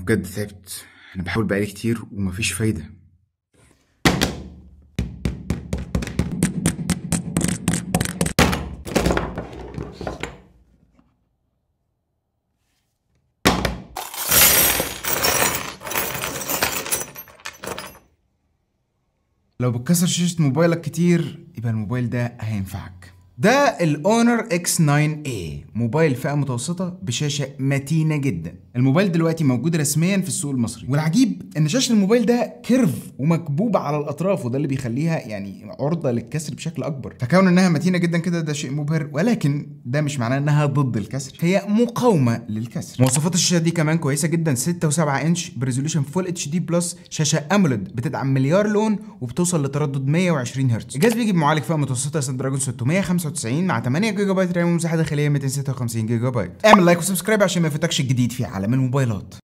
بجد تعبت انا بحاول بقالي كتير ومفيش فايده لو بتكسر شاشة موبايلك كتير يبقى الموبايل ده هينفعك ده الاونر اكس 9 a موبايل فئة متوسطة بشاشة متينة جدا الموبايل دلوقتي موجود رسميا في السوق المصري والعجيب ان شاشة الموبايل ده كيرف ومكبوبة على الاطراف وده اللي بيخليها يعني عرضة للكسر بشكل اكبر فكون انها متينة جدا كده ده شيء مبهر ولكن ده مش معناه انها ضد الكسر هي مقاومة للكسر مواصفات الشاشة دي كمان كويسة جدا 6 و7 انش بريزولوشن فول اتش دي بلس شاشة اموليد بتدعم مليار لون وبتوصل لتردد 120 هرتز الجهاز بيجي بمعالج فئة متوسطة سناب دراجون 695 مع 8 جيجا بايت رام ومساحة داخلية 256 جيجا بايت اعمل لايك وسبسكرايب عشان ما يفوتكش الجديد في عالم الموبايلات